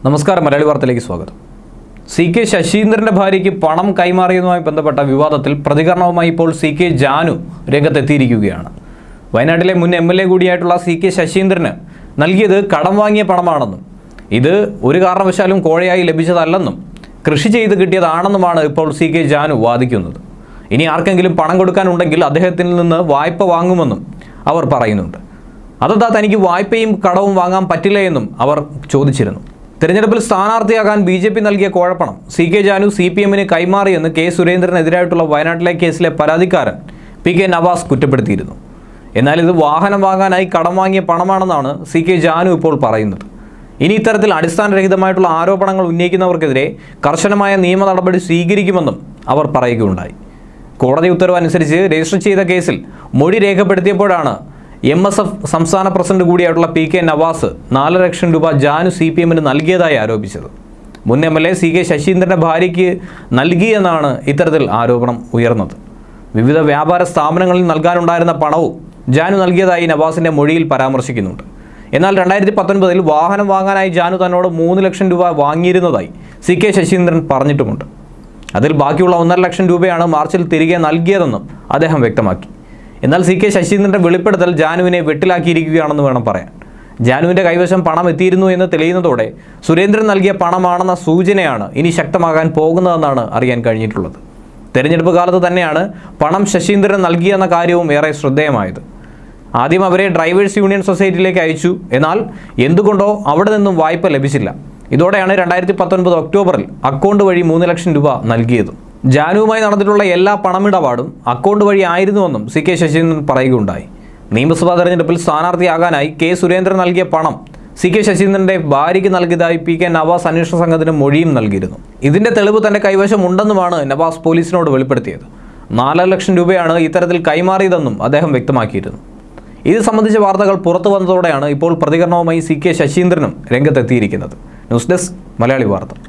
നമസ്കാരം മലയാളി വാർത്തയിലേക്ക് സ്വാഗതം സി കെ ശശീന്ദ്രന്റെ ഭാര്യയ്ക്ക് പണം കൈമാറിയതുമായി ബന്ധപ്പെട്ട വിവാദത്തിൽ പ്രതികരണവുമായി ഇപ്പോൾ സി കെ ജാനു രംഗത്തെത്തിയിരിക്കുകയാണ് വയനാട്ടിലെ മുൻ എം എൽ എ കൂടിയായിട്ടുള്ള സി കെ ശശീന്ദ്രന് നൽകിയത് കടം വാങ്ങിയ പണമാണെന്നും ഇത് ഒരു കാരണവശാലും കോഴയായി ലഭിച്ചതല്ലെന്നും കൃഷി ചെയ്ത് കിട്ടിയതാണെന്നുമാണ് ഇപ്പോൾ സി കെ ജാനു വാദിക്കുന്നത് ഇനി ആർക്കെങ്കിലും പണം കൊടുക്കാനുണ്ടെങ്കിൽ അദ്ദേഹത്തിൽ നിന്ന് വായ്പ വാങ്ങുമെന്നും അവർ പറയുന്നുണ്ട് അതെന്താ തനിക്ക് വായ്പയും കടവും വാങ്ങാൻ പറ്റില്ല എന്നും അവർ ചോദിച്ചിരുന്നു തെരഞ്ഞെടുപ്പിൽ സ്ഥാനാർത്ഥിയാകാൻ ബി ജെ പി നൽകിയ കോഴപ്പണം C K Janu C P എമ്മിന് കൈമാറിയെന്ന് കെ സുരേന്ദ്രനെതിരായിട്ടുള്ള വയനാട്ടിലെ കേസിലെ പരാതിക്കാരൻ പി കെ നവാസ് കുറ്റപ്പെടുത്തിയിരുന്നു എന്നാൽ ഇത് വാഹനം വാങ്ങാനായി കടം വാങ്ങിയ പണമാണെന്നാണ് സി കെ ജാനു ഇപ്പോൾ പറയുന്നത് ഇനി ഇത്തരത്തിൽ അടിസ്ഥാനരഹിതമായിട്ടുള്ള ആരോപണങ്ങൾ ഉന്നയിക്കുന്നവർക്കെതിരെ കർശനമായ നിയമ നടപടി സ്വീകരിക്കുമെന്നും അവർ പറയുകയുണ്ടായി കോടതി ഉത്തരവ് അനുസരിച്ച് രജിസ്റ്റർ ചെയ്ത കേസിൽ മൊഴി രേഖപ്പെടുത്തിയപ്പോഴാണ് എം എസ് എഫ് സംസ്ഥാന പ്രസിഡന്റ് കൂടിയായിട്ടുള്ള പി കെ നവാസ് നാല് ലക്ഷം രൂപ ജാനു സി പി എമ്മിന് നൽകിയതായി ആരോപിച്ചത് മുൻ M L A C K ശശീന്ദ്രന്റെ ഭാര്യയ്ക്ക് നൽകിയെന്നാണ് ഇത്തരത്തിൽ ആരോപണം ഉയർന്നത് വിവിധ വ്യാപാര സ്ഥാപനങ്ങളിൽ നൽകാനുണ്ടായിരുന്ന പണവും ജാനു നൽകിയതായി നവാസിന്റെ മൊഴിയിൽ പരാമർശിക്കുന്നുണ്ട് എന്നാൽ രണ്ടായിരത്തി പത്തൊൻപതിൽ വാഹനം വാങ്ങാനായി ജാനു തന്നോട് മൂന്ന് ലക്ഷം രൂപ വാങ്ങിയിരുന്നതായി സി കെ ശശീന്ദ്രൻ പറഞ്ഞിട്ടുമുണ്ട് അതിൽ ബാക്കിയുള്ള ഒന്നര ലക്ഷം രൂപയാണ് മാർച്ചിൽ തിരികെ നൽകിയതെന്നും അദ്ദേഹം വ്യക്തമാക്കി എന്നാൽ സി കെ ശശീന്ദ്രന്റെ വെളിപ്പെടുത്തൽ ജാനുവിനെ വെട്ടിലാക്കിയിരിക്കുകയാണെന്ന് വേണം പറയാൻ ജാനുവിന്റെ കൈവശം പണം എത്തിയിരുന്നു എന്ന് തെളിയുന്നതോടെ സുരേന്ദ്രൻ നൽകിയ പണമാണെന്ന സൂചനയാണ് ഇനി ശക്തമാകാൻ പോകുന്നതെന്നാണ് അറിയാൻ കഴിഞ്ഞിട്ടുള്ളത് തെരഞ്ഞെടുപ്പ് കാലത്ത് തന്നെയാണ് പണം ശശീന്ദ്രൻ നൽകിയെന്ന കാര്യവും ഏറെ ശ്രദ്ധേയമായത് ആദ്യം അവരെ ഡ്രൈവേഴ്സ് യൂണിയൻ സൊസൈറ്റിയിലേക്ക് അയച്ചു എന്നാൽ എന്തുകൊണ്ടോ അവിടെ നിന്നും വായ്പ ലഭിച്ചില്ല ഇതോടെയാണ് രണ്ടായിരത്തി പത്തൊൻപത് ഒക്ടോബറിൽ അക്കൗണ്ട് വഴി മൂന്ന് ലക്ഷം രൂപ നൽകിയത് ജാനുവുമായി നടന്നിട്ടുള്ള എല്ലാ പണമിടപാടും അക്കൗണ്ട് വഴി ആയിരുന്നുവെന്നും സി കെ ശശീന്ദ്രൻ പറയുകയുണ്ടായി നിയമസഭാ തെരഞ്ഞെടുപ്പിൽ സ്ഥാനാർത്ഥിയാകാനായി കെ സുരേന്ദ്രൻ നൽകിയ പണം സി കെ ശശീന്ദ്രന്റെ ഭാര്യയ്ക്ക് നൽകിയതായി പി കെ നവാസ് അന്വേഷണ സംഘത്തിന് മൊഴിയും നൽകിയിരുന്നു ഇതിന്റെ തെളിവ് തന്റെ കൈവശം ഉണ്ടെന്നുമാണ് നവാസ് പോലീസിനോട് വെളിപ്പെടുത്തിയത് നാലര ലക്ഷം രൂപയാണ് ഇത്തരത്തിൽ കൈമാറിയതെന്നും അദ്ദേഹം വ്യക്തമാക്കിയിരുന്നു ഇത് സംബന്ധിച്ച വാർത്തകൾ പുറത്തു വന്നതോടെയാണ് ഇപ്പോൾ പ്രതികരണവുമായി സി കെ ശശീന്ദ്രനും രംഗത്തെത്തിയിരിക്കുന്നത് ന്യൂസ് ഡെസ്ക് മലയാളി വാർത്ത